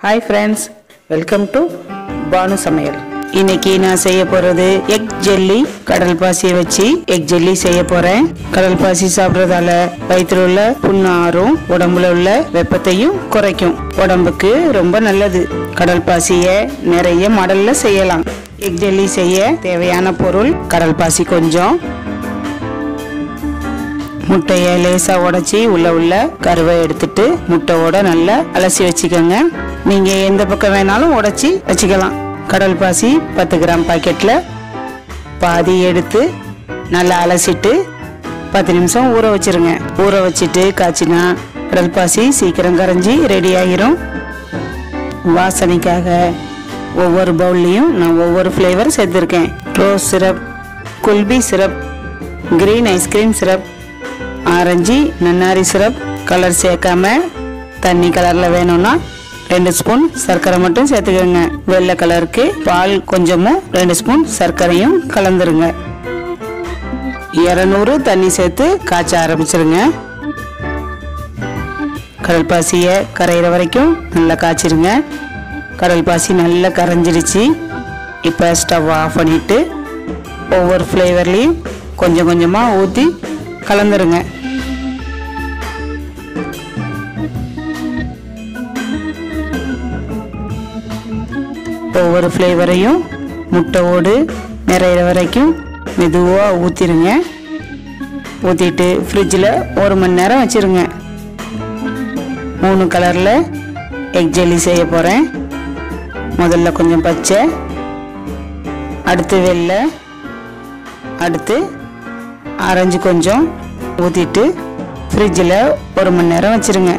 hi friends welcome to Banu Samayal இன்னைக்கு நான் செய்ய போறது எக் ஜெல்லி கடல் பாசியை வச்சு எக் ஜெல்லி செய்ய போறேன் கடல் பாசி சாப்பிட்றதால வயிற்றுல உள்ள புண்ணு ஆறும் உடம்புல உள்ள வெப்பத்தையும் குறைக்கும் உடம்புக்கு ரொம்ப நல்லது கடல் பாசியை நிறைய மாடல்ல செய்யலாம் எக் ஜெல்லி செய்ய தேவையான பொருள் கடல் பாசி கொஞ்சம் முட்டையை லேசா உடைச்சி உள்ள உள்ள கருவை எடுத்துட்டு முட்டையோட நல்லா அலசி வச்சுக்கோங்க நீங்க எந்த பக்கம் வேணாலும் உடைச்சி வச்சுக்கலாம் கடல் பாசி பத்து கிராம் பாக்கெட்ல பாதி எடுத்து நல்லா அலசிட்டு பத்து நிமிஷம் ஊற வச்சிருங்க ஊற வச்சுட்டு காய்ச்சினா கடல் பாசி சீக்கிரம் கரைஞ்சி ரெடி ஆகிரும் வாசனைக்காக ஒவ்வொரு பவுல்லையும் நான் ஒவ்வொரு ஃப்ளேவர் சேர்த்துருக்கேன் rose syrup kulfi syrup green ice cream syrup orange நன்னாரி சிரப் கலர் சேர்க்காம தண்ணி கலரில் வேணும்னா ரெண்டு ஸ்பூன் சர்க்கரை மட்டும் சேர்த்துக்கோங்க வெள்ளை கலருக்கு பால் கொஞ்சமும் ரெண்டு ஸ்பூன் சர்க்கரையும் கலந்துருங்க இரநூறு தண்ணி சேர்த்து காய்ச்ச ஆரம்பிச்சிருங்க கடல் பாசியை கரையிற வரைக்கும் நல்லா காய்ச்சிருங்க கடல் பாசி நல்லா கரைஞ்சிருச்சு இப்போ ஸ்டவ் ஆஃப் பண்ணிட்டு ஒவ்வொரு ஃப்ளேவர்லேயும் கொஞ்சம் கொஞ்சமாக ஊற்றி கலந்துருங்க ஒவ்வொரு ஃப்ளேவரையும் முட்டையோடு நிறையிற வரைக்கும் மெதுவாக ஊற்றிருங்க ஊற்றிட்டு ஃப்ரிட்ஜில் ஒரு மணி நேரம் வச்சுருங்க மூணு கலரில் எக் ஜெல்லி செய்ய போகிறேன் முதல்ல கொஞ்சம் பச்சை அடுத்து வெள்ளை அடுத்து ஆரஞ்சு கொஞ்சம் ஊற்றிட்டு ஃப்ரிட்ஜில் ஒரு மணி நேரம் வச்சுருங்க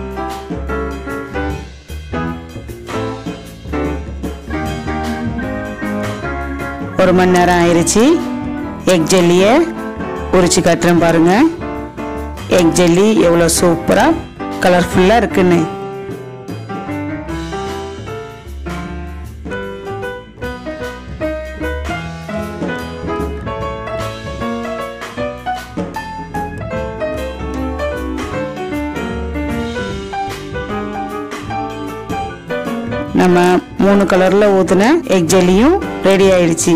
ஒரு மணி நேரம் ஆயிடுச்சு எக் ஜெல்லியை உரிச்சு காட்டுறேன் பாருங்க எக் ஜெல்லி எவ்வளோ சூப்பராக கலர்ஃபுல்லாக இருக்குன்னு நம்ம மூணு கலர்ல ஊத்துன எக் ஜெல்லியும் ரெடி ஆயிடுச்சு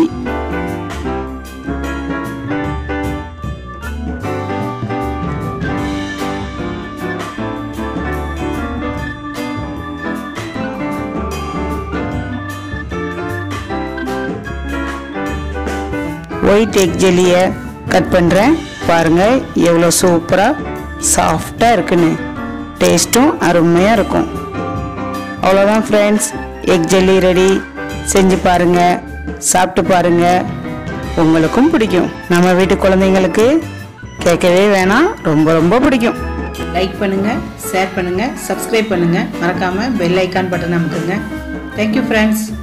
ஒயிட் எக் ஜெல்லியை கட் பண்ணுறேன் பாருங்க எவ்வளோ சூப்பராக சாஃப்டாக இருக்குன்னு டேஸ்ட்டும் அருமையாக இருக்கும் அவ்வளோதான் ஃப்ரெண்ட்ஸ் எக் ஜெல்லி ரெடி செஞ்சு பாருங்க சாப்பிட்டு பாருங்க உங்களுக்கும் பிடிக்கும் நம்ம வீட்டு குழந்தைங்களுக்கு கேட்கவே வேணாம் ரொம்ப ரொம்ப பிடிக்கும் லைக் பண்ணுங்க ஷேர் பண்ணுங்க சப்ஸ்கிரைப் பண்ணுங்க மறக்காம பெல் ஐக்கான் பட்டன் அமுக்குங்க தேங்க்யூ ஃப்ரெண்ட்ஸ்